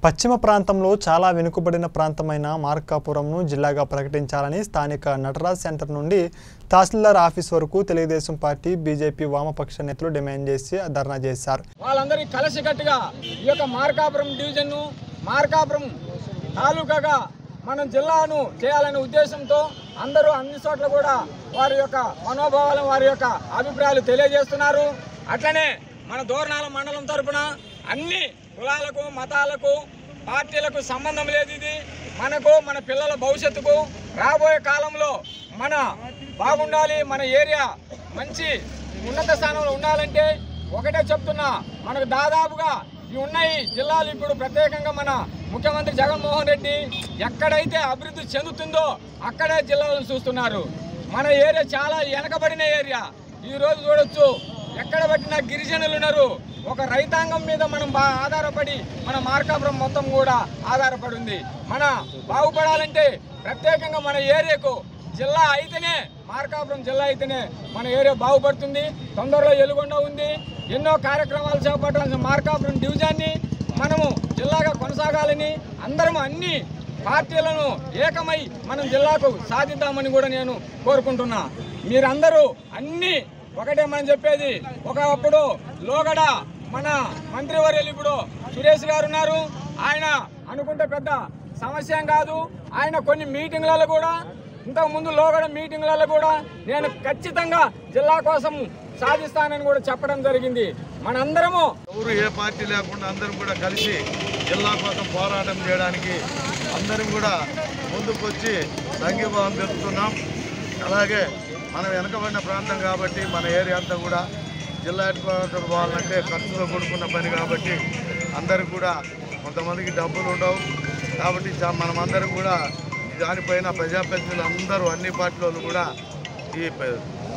పశ్చిమ ప్రాంతంలో చాలా వెనుకబడిన ప్రాంతమైన మార్కాపురంను జిల్లాగా ప్రకటించాలని స్థానిక నటరాజ్ సెంటర్ నుండి తహసీల్దార్ ఆఫీస్ వరకు తెలుగుదేశం పార్టీ బీజేపీ వామపక్ష నేతలు డిమాండ్ చేసి ధర్నా చేశారు వాళ్ళందరినీ కలిసికట్టుగా ఈ యొక్క మార్కాపురం డివిజన్ను మార్కాపురం తాలూకాగా మనం జిల్లాను చేయాలనే ఉద్దేశంతో అందరూ అన్ని చోట్ల కూడా వారి యొక్క మనోభావాలను వారి యొక్క అభిప్రాయాలు తెలియజేస్తున్నారు అట్లనే మన దూరణాల మండలం తరపున అన్ని కులాలకు మతాలకు పార్టీలకు సంబంధం లేదు ఇది మనకు మన పిల్లల భవిష్యత్తుకు రాబోయే కాలంలో మన బాగుండాలి మన ఏరియా మంచి ఉన్నత స్థానంలో ఉండాలంటే ఒకటే చెప్తున్నా మనకు దాదాపుగా ఈ ఉన్నాయి జిల్లాలు ఇప్పుడు ప్రత్యేకంగా మన ముఖ్యమంత్రి జగన్మోహన్ రెడ్డి ఎక్కడైతే అభివృద్ధి చెందుతుందో అక్కడే జిల్లాలను చూస్తున్నారు మన ఏరియా చాలా వెనకబడిన ఏరియా ఈ రోజు చూడొచ్చు ఎక్కడ పట్టినా గిరిజనులు ఉన్నారు ఒక రైతాంగం మీద మనం బాగా ఆధారపడి మన మార్కాపురం మొత్తం కూడా ఆధారపడి ఉంది మన బాగుపడాలంటే ప్రత్యేకంగా మన ఏరియాకు జిల్లా అయితేనే మార్కాపురం జిల్లా అయితేనే మన ఏరియా బాగుపడుతుంది తొందరలో ఎలుగొండ ఉంది ఎన్నో కార్యక్రమాలు చేపట్టాల్సిన మార్కాపురం డివిజన్ని మనము జిల్లాగా కొనసాగాలని అందరం అన్ని పార్టీలను ఏకమై మనం జిల్లాకు సాధిద్దామని కూడా నేను కోరుకుంటున్నా మీరందరూ అన్ని ఒకటే మనం చెప్పేది ఒకప్పుడు లోగడ మన మంత్రివర్యులు ఇప్పుడు సురేష్ గారు ఉన్నారు ఆయన అనుకుంటే పెద్ద సమస్య ఏం కాదు ఆయన కొన్ని మీటింగ్లలో కూడా ఇంతకు ముందు లోగడ మీటింగ్లలో కూడా నేను ఖచ్చితంగా జిల్లా కోసం సాధిస్తానని కూడా చెప్పడం జరిగింది మనందరము ఎవరు ఏ పార్టీ లేకుండా అందరం కూడా కలిసి జిల్లా కోసం పోరాటం చేయడానికి అందరం కూడా ముందుకు వచ్చి సంఘీభావం తెలుపుతున్నాం అలాగే మనం వెనకబడిన ప్రాంతం కాబట్టి మన ఏరియా అంతా కూడా జిల్లా హెడ్ క్వార్టర్ పోవాలంటే ఖర్చుతో కూడుకున్న పని కాబట్టి అందరికి కూడా కొంతమందికి డబ్బులు ఉండవు కాబట్టి చా- మనమందరం కూడా దానిపైన ప్రజాప్రతినిధులు అందరూ అన్ని పార్టీల వాళ్ళు కూడా ఈ ప-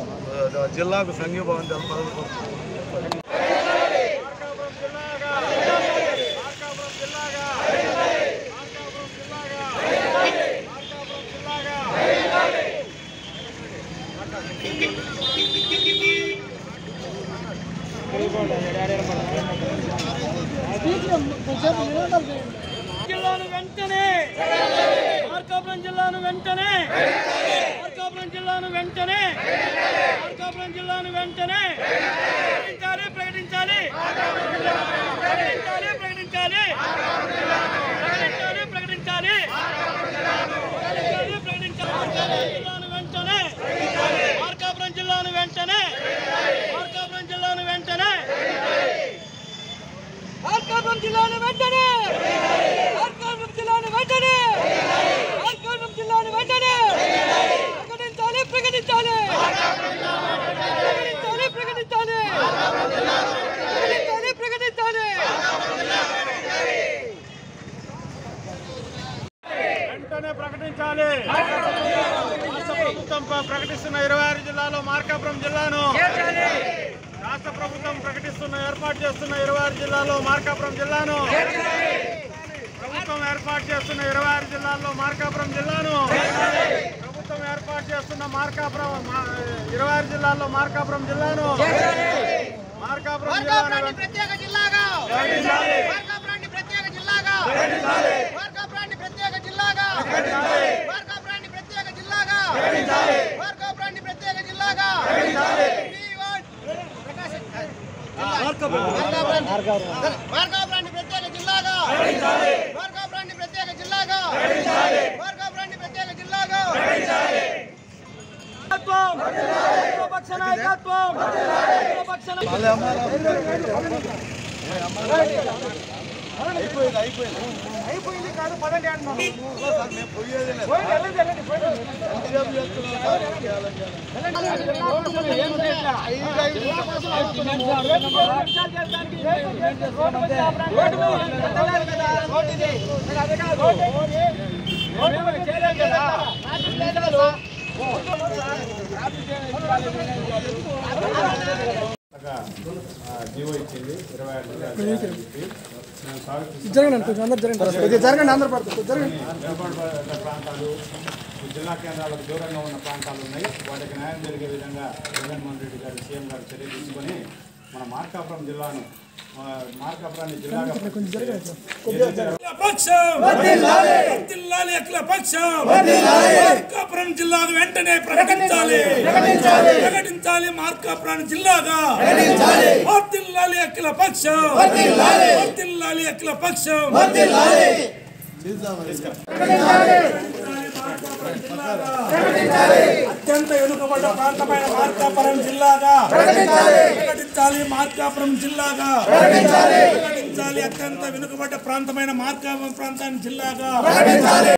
ఆ, జిల్లాకు సంఘీభావం తెలపాలి జిల్లాను వెంటనే మార్కాపురం జిల్లాను వెంటనే మార్కాపురం జిల్లాను వెంటనే మార్కాపురం జిల్లాను వెంటనే ప్రకటించాలి ప్రకటించాలి ప్రకటించాలి ప్రకటించాలి ప్రకటించాలి ప్రకటించాలి ప్రకటించాలి జిల్లాను వెంటనే మార్కాపురం జిల్లాను వెంటనే మార్కాపురం జిల్లాను వెంటనే మార్కాపురం జిల్లాను వెంటనే మార్కాపురం జిల్లాను వెంటనే మార్కాపురం జిల్లాను వెంటనే ప్రకటించాలి ప్రకటించాలి ప్రకటించాలి ప్రకటించాలి ప్రకటించాలి ప్రకటించాలి వెంటనే ప్రకటించాలి రాష్ట్ర ప్రభుత్వం ప్ర- ప్రకటిస్తున్న ఇరవై ఆరు జిల్లాలో మార్కాపురం జిల్లాను రాష్ట్ర ప్రభుత్వం ప్రకటిస్తున్న ఏర్పాటు చేస్తున్న ఇరవై ఆరు జిల్లాలో మార్కాపురం జిల్లాను ప్రభుత్వం ఏర్పాటు చేస్తున్న ఇరవై ఆరు జిల్లాల్లో మార్కాపురం జిల్లాను ప్రభుత్వం ఏర్పాటు చేస్తున్న మార్కాపురం మా- ఇరవై ఆరు జిల్లాల్లో మార్కాపురం జిల్లాను మార్కాపురం జిల్లాను ప్రత్యేక జిల్లాగా ప్రకటించాలి. మార్కాపురాన్ని ప్రత్యేక జిల్లాగా మార్కాపురాన్ని ప్రత్యేక జిల్లాగా మార్కాపురాన్ని ప్రత్యేక జిల్లాగా మార్కాపురాన్ని ప్రత్యేక జిల్లాగా మార్కాపురాన్ని ప్రత్యేక జిల్లాగా మార్కాపురాన్ని ప్రత్యేక జిల్లాగా మార్కాపురాన్ని ప్రత్యేక జిల్లాగా పక్ష నాయకత్వం పక్ష అయిపోయింది కాదు పదండి అంటున్నాను జీవో ఇచ్చింది ఇరవై ఆరు జిల్లాలు చేయాలని చెప్పి మేము స్వాగతిస్తున్నాం. జరగండి అందరు పడుతుంది జరగండి వెనుకబడిన ప్రాంతాలు ఈ జిల్లా కేంద్రాలకు దూరంగా ఉన్న ప్రాంతాలు ఉన్నాయి వాటికి న్యాయం జరిగే విధంగా జగన్మోహన్ రెడ్డి గారు సీఎం గారు చర్య తీసుకొని మన మార్కాపురం జిల్లాను ఆ, మార్కాపురాన్ని జిల్లాగా పక్షం వర్ధిల్లాలి అఖిల పక్షం మార్కాపురం జిల్లాను వెంటనే ప్రకటించాలి ప్రకటించాలి మార్కాపురం జిల్లాగా వర్ధిల్లాలి అఖిల పక్షం వర్ధిల్లాలి అఖిల పక్షం అత్యంత వెనుకబడ్డ ప్రాంతమైన మార్కాపురం జిల్లాగా ప్రకటించాలి మార్కాపురం జిల్లాగా ప్రకటించాలి అత్యంత వెనుకబడ్డ ప్రాంతమైన మార్కాపురం ప్రాంతాన్ని జిల్లాగా